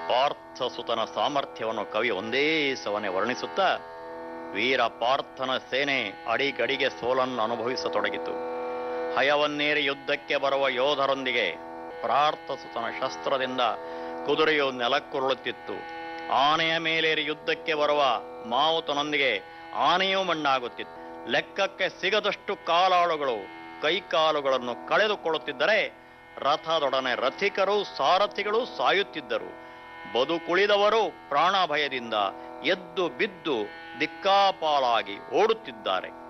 ಪಾರ್ಥಸುತನ ಸಾಮರ್ಥ್ಯವನ್ನು ಕವಿ ಒಂದೇ ಸವನೆ ವರ್ಣಿಸುತ್ತಾ ವೀರ ಪಾರ್ಥನ ಸೇನೆ ಅಡಿಗಡಿಗೆ ಸೋಲನ್ನು ಅನುಭವಿಸತೊಡಗಿತು ಹಯವನ್ನೇರಿ ಯುದ್ಧಕ್ಕೆ ಬರುವ ಯೋಧರೊಂದಿಗೆ ಪ್ರಾರ್ಥಸುತನ ಶಸ್ತ್ರದಿಂದ ಕುದುರೆಯು ನೆಲಕ್ಕುರುಳುತ್ತಿತ್ತು ಆನೆಯ ಮೇಲೇರಿ ಯುದ್ಧಕ್ಕೆ ಬರುವ ಮಾವುತನೊಂದಿಗೆ ಆನೆಯೂ ಮಣ್ಣಾಗುತ್ತಿತ್ತು ಲೆಕ್ಕಕ್ಕೆ ಸಿಗದಷ್ಟು ಕಾಲಾಳುಗಳು ಕೈಕಾಲುಗಳನ್ನು ಕಳೆದುಕೊಳ್ಳುತ್ತಿದ್ದರೆ ರಥದೊಡನೆ ರಥಿಕರು ಸಾರಥಿಗಳು ಸಾಯುತ್ತಿದ್ದರು ಬದುಕುಳಿದವರು ಪ್ರಾಣ ಭಯದಿಂದ ಎದ್ದು ಬಿದ್ದು ದಿಕ್ಕಾಪಾಲಾಗಿ ಓಡುತ್ತಿದ್ದಾರೆ